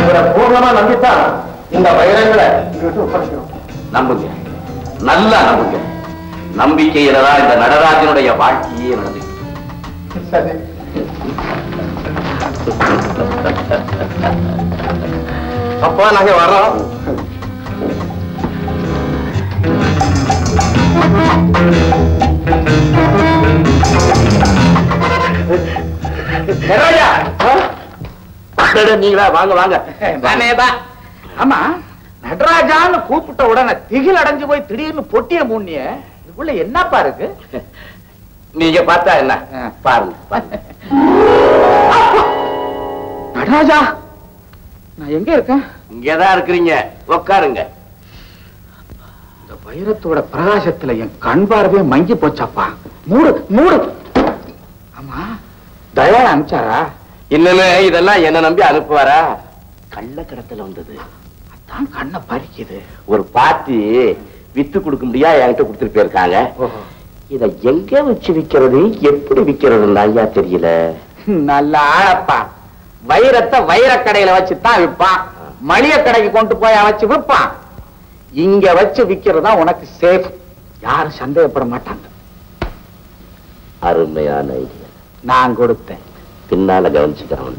இவரை பூர்ணமா நம்பித்தான் இந்த வைரங்களை இங்கிட்டு ஒப்படைக்கிறோம் நம்புங்க நல்லா நம்புங்க நம்பிக்கையில தான் இந்த நடராஜனுடைய வாழ்க்கையே நடந்து சரி அப்பா நாங்க வர்றோம் நடராஜா நீங்களா வாங்க வாங்க நானேதான் ஆமா நடராஜான்னு கூப்பிட்ட உடனே திகில் அடைஞ்சு போய் திடீர்னு பொட்டிய மூண்ணிய இதுக்குள்ள என்னப்பா இருக்கு நீங்க பார்த்தா என்ன பாருங்க பாருங்க. நடராஜா நான் எங்க இருக்கேன் இங்கதான் இருக்கிறீங்க உட்காருங்க இந்த வைரத்தோட பிரகாசத்துல என் கண் பார்வையே மங்கி போச்சாப்பா மூடு மூடு ஆமா தயா அனுப்பிச்சாரா இன்னுமே இதெல்லாம் என்ன நம்பி அனுப்புவாரா கள்ள கடத்தல வந்தது அதான் கண்ணை பறிக்குது ஒரு பாத்தி வித்து கொடுக்க முடியா என்கிட்ட கொடுத்துட்டு போயிருக்காங்க ஓஹோ இத எங்க வச்சு விக்கிறது எப்படி விக்கிறதுன்னு ஐயா தெரியல நல்ல ஆளப்பா வைரத்தை வைரக்கடையில வச்சு தான் விற்பான் மளிகை கடைக்கு கொண்டு போய் வச்சு விற்பான் இங்க வச்சு விக்கிறதா உனக்கு சேஃப் யாரும் சந்தேகப்பட மாட்டாங்க அருமையான ஐடியா நான் கொடுத்தேன் பின்னால கவனிச்சுக்கிறவன்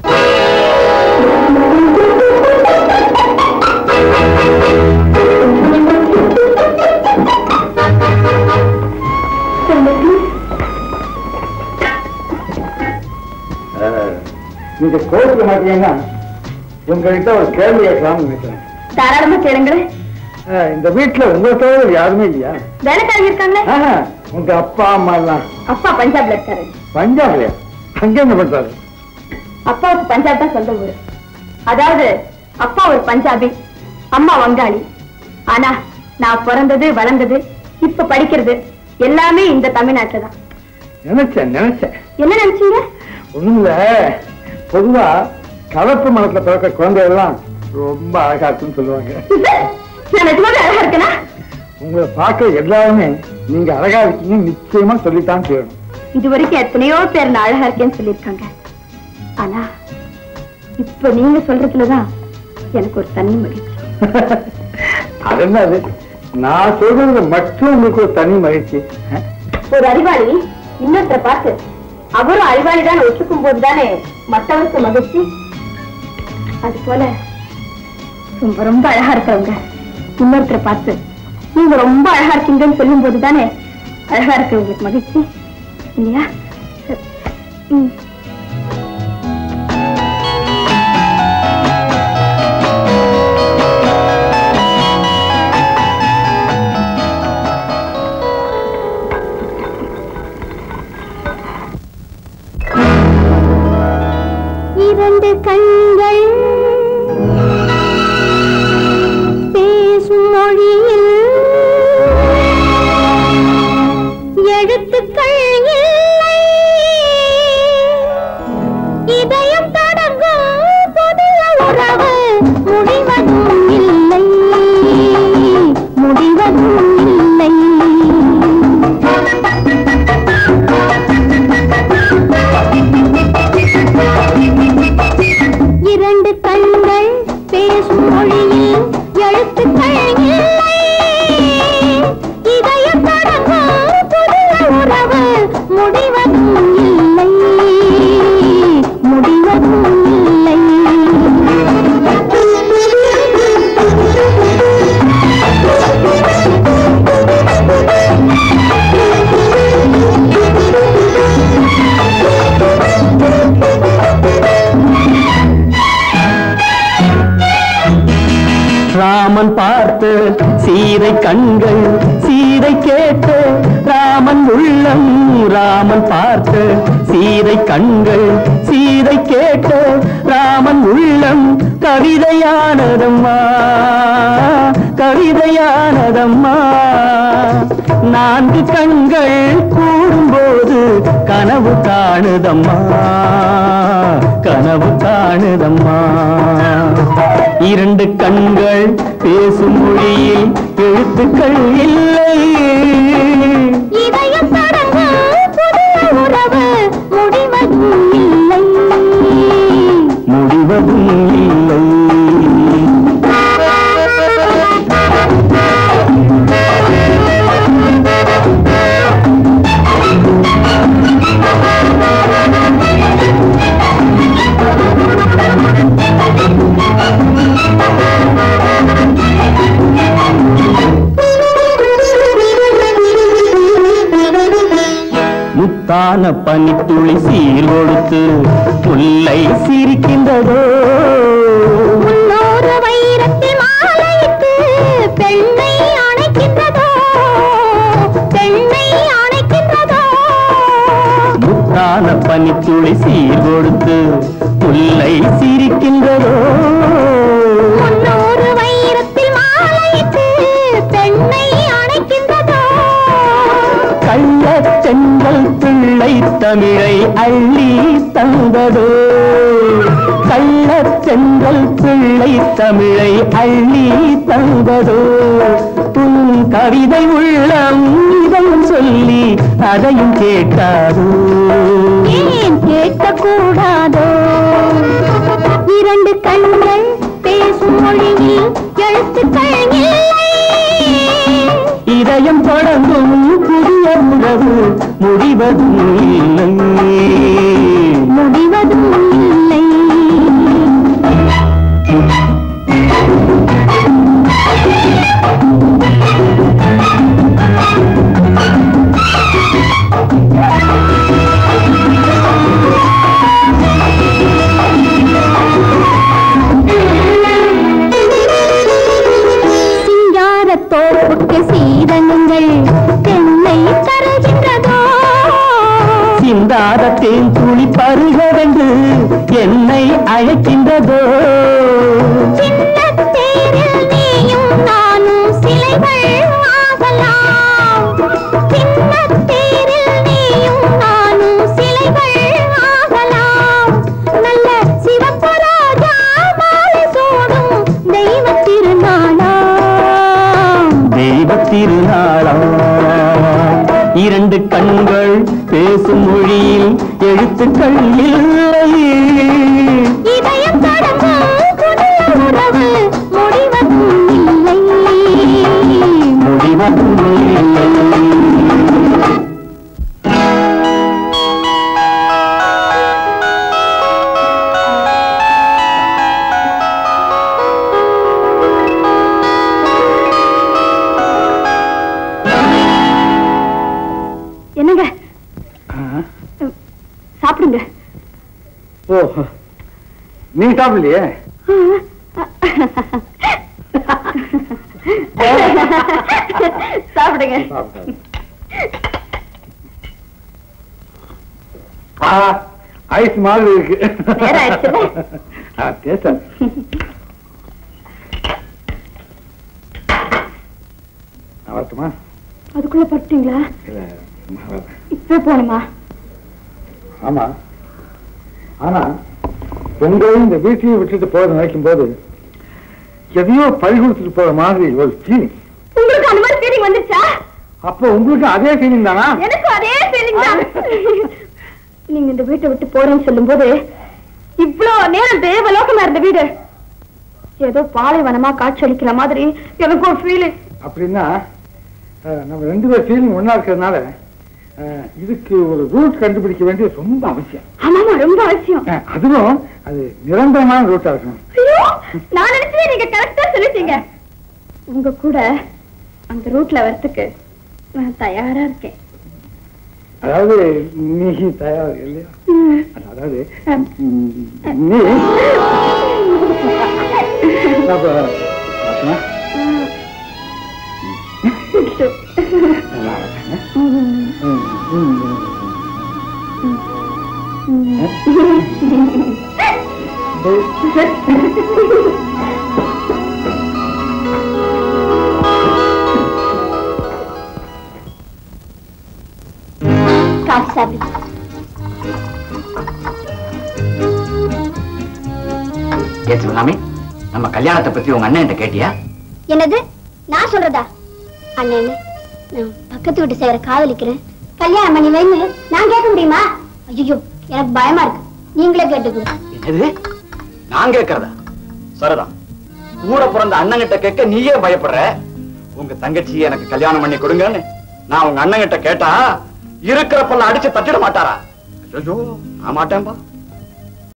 நீங்க கோவிக்க மாட்டீங்கன்னா உங்ககிட்ட ஒரு கேள்வி கேட்கலாம்னு நினைக்கிறேன் தாராளமா கேளுங்களேன் அஹ், இந்த வீட்டுல உங்க தவிர யாருமே இல்லையா வேலைக்காரங்க இருக்காங்களே ஆஹா, உங்க அப்பா அம்மா எல்லாம் அப்பா பஞ்சாப்ல இருக்காரு பஞ்சாப்லயா அங்க என்ன பண்றாரு அப்பாவுக்கு பஞ்சாப் தான் சொந்த ஊரு அதாவது அப்பா ஒரு பஞ்சாபி அம்மா வங்காளி ஆனா நான் பிறந்தது வளர்ந்தது இப்ப படிக்கிறது எல்லாமே இந்த தமிழ்நாட்டுல தான் நினைச்சேன் நினைச்சேன் என்ன நினைச்சீங்க ஒண்ணும் இல்ல பொதுவா கலப்பு மனத்துல பிறக்க குழந்தை எல்லாம் ரொம்ப அழகா இருக்குன்னு சொல்லுவாங்க நான் நிஜமாவே அழகா இருக்கேனா உங்களை பார்க்க எல்லாருமே நீங்க அழகா இருக்கீங்க நிச்சயமா சொல்லித்தான் செய்யணும் இது வரைக்கும் எத்தனையோ பேர் நான் அழகா இருக்கேன்னு சொல்லியிருக்காங்க ஆனா இப்ப நீங்க சொல்றதுலதான் எனக்கு ஒரு தனி மகிழ்ச்சி அது என்னது நான் சொல்றது மட்டும் உங்களுக்கு ஒரு தனி மகிழ்ச்சி அஹ், ஒரு அறிவாளி இன்னொருத்தரை பார்த்து அவரும் அறிவாளி தான் ஒத்துக்கும் போது தானே மற்றவருக்கு மகிழ்ச்சி அது போல ரொம்ப ரொம்ப அழகா இருக்கிறவங்க இன்னொருத்தரை பார்த்து நீங்க ரொம்ப அழகா இருக்கீங்கன்னு சொல்லும் போது தானே அழகா இருக்கிறவங்களுக்கு மகிழ்ச்சி இல்லையா ம். இரண்டு கண்கள் பேசும் மொழியில் எழுத்துக்கள் இல்லை இதயம் தொடங்கும் புதிய உறவு முடிவதும் இல்லை முடிவதும் இல்லை இரண்டு கண்கள் பேசும் மொழியில் எழுத்துக்கள் இல்லை இதயம் தொடங்கும் புதிய உறவு முடிவதும் இல்லை முடிவதும் இல்லை ராமன் பார்த்து சீதை கண்கள் சீதை கேட்டு ராமன் உள்ளம் ராமன் பார்த்து சீதை கண்கள் சீதை கேட்டு ராமன் உள்ளம் கவிதையானதம்மா கவிதையானதம்மா நான்கு கண்கள் கூடும்போது கனவு காணுதம்மா கனவு காணுதம்மா இரண்டு கண்கள் பேசும் மொழியில் எழுத்துக்கள் இல்லை இதயம் தொடங்கும் புதிய உறவு முடிவதும் இல்லை முடிவதும் இல்லை முத்தான பனித்துளி சீர் கொடுத்து முல்லை சிரிக்கின்றதோ முன்னூறு வைரத்தில் மாலையிட்டு பெண்ணை அணைக்கின்றதோ பெண்ணை அணைக்கின்றதோ முத்தான பனித்துளி சீர் கொடுத்து முல்லை சிரிக்கின்றதோ முன்னூறு வைரத்தில் மாலையிட்டு பெண்ணை அணைக்கின்றதோ கள்ளச் செங்கல் பிள்ளை தமிழை அள்ளி தந்ததோ கள்ளச் செங்கல் பிள்ளை தமிழை அள்ளி தந்ததோ உன் கவிதை உள்ள இதம் சொல்லி அதையும் கேட்டாரோ ஏன் கேட்கக்கூடாதோ இரண்டு கண்கள் பேசும் மொழியில் எழுத்துக்கள் இல்லை இதயம் தொடங்கும் புதிய உறவு முடிவதும் இல்லை முடிவதும் இல்லை சிங்காரத் தோப்புக்கு சீதனங்கள் தென்னை தருகின்றதோ சிந்தாத தேன் துளி பருகவென்று என்னை அழைக்கின்றதோ சின்னத் தேரில் நீயும் நானும் சிலைகள் ஆகலாம் சின்னத் தேரில் நீயும் நானும் சிலைகள் ஆகலாம் நல்ல சிவப்பு ராஜா மாலை சூடும் தெய்வத் திருநாளாம் தெய்வ திருநாளா இரண்டு கண்கள் பேசும் மொழியில் எழுத்துக்கள் இல்லை இதயம் தொடங்கும் புதிய உறவு முடிவதும் இல்லை முடிவதும் இல்லை என்னங்க சாப்பிடுங்க ஓ நீ சாப்பிடலையே சாப்பிடுங்க ஆ, ஐஸ் மாதிரி இருக்கு நேரம் ஆயிடுச்சுல்ல? ஆ, டேஸ்டா நான் வரட்டுமா அதுக்குள்ள படுத்தீங்களா இல்ல நான் வரேன். இப்ப போகணுமா ஆமா ஆனா உங்களையும் இந்த வீட்டையும் விட்டுட்டு போறத நினைக்கும் போது எதையோ பழி கொடுத்துட்டு போற மாதிரி ஒரு ஃபீலிங் உங்களுக்கு அந்த மாதிரி ஃபீலிங் வந்துச்சா அப்போ உங்களுக்கு அதே ஃபீலிங் தானா எனக்கும் அதே ஃபீலிங் தான் நீங்க இந்த வீட்டை விட்டு போறேன்னு சொல்லும்போது இவ்ளோ நேரம் தேவலோகமா இருந்த வீடு ஏதோ பாலைவனமா காட்சியளிக்கிற மாதிரி எனக்கு ஒரு ஃபீலிங் அப்படின்னா அஹ், நம்ம ரெண்டு பேர் ஃபீலிங் ஒண்ணா இருக்கிறதுனால அஹ், இதுக்கு ஒரு ரூட் கண்டுபிடிக்க வேண்டியது ரொம்ப அவசியம் ஆமாமா ரொம்ப அவசியம் அஹ், அதுவும் அது நிரந்தரமான ரூட்டா இருக்கணும் ஐயோ நான் நினைச்சதே நீங்க கரெக்டா சொல்லிட்டீங்க உங்க கூட அந்த ரூட்ல வரதுக்கு நான் தயாரா இருக்கேன் அதாவது நீ தயார் இல்லையா அதாவது ம், நீ அப்ப, வரட்டுமா? நான் வரேன். ம், ம், ம். காஃபி சாப்பிடு ஏ சிவகாமி நம்ம கல்யாணத்தை பத்தி உங்க அண்ணன் கேட்டியா என்னது நான் சொல்றதா அண்ணன் நான் பக்கத்து வீட்டு சேர காதலிக்கிறேன் கல்யாணம் பண்ணி வைன்னு நான் கேட்க முடியுமா ஐயோ எனக்கு பயமா இருக்கு நீங்களே கேட்டுக்கோங்க என்னது நான் கேட்கறதா சரிதான் கூட பிறந்த அண்ணங்கிட்ட கேட்க நீயே பயப்படுற உங்க தங்கச்சி எனக்கு கல்யாணம் பண்ணி கொடுங்கன்னு நான் உங்க அண்ணங்கிட்ட கேட்டா இருக்கிற பல்ல அடிச்சு தட்டிட மாட்டாரா ஐயோ நான் மாட்டேன்பா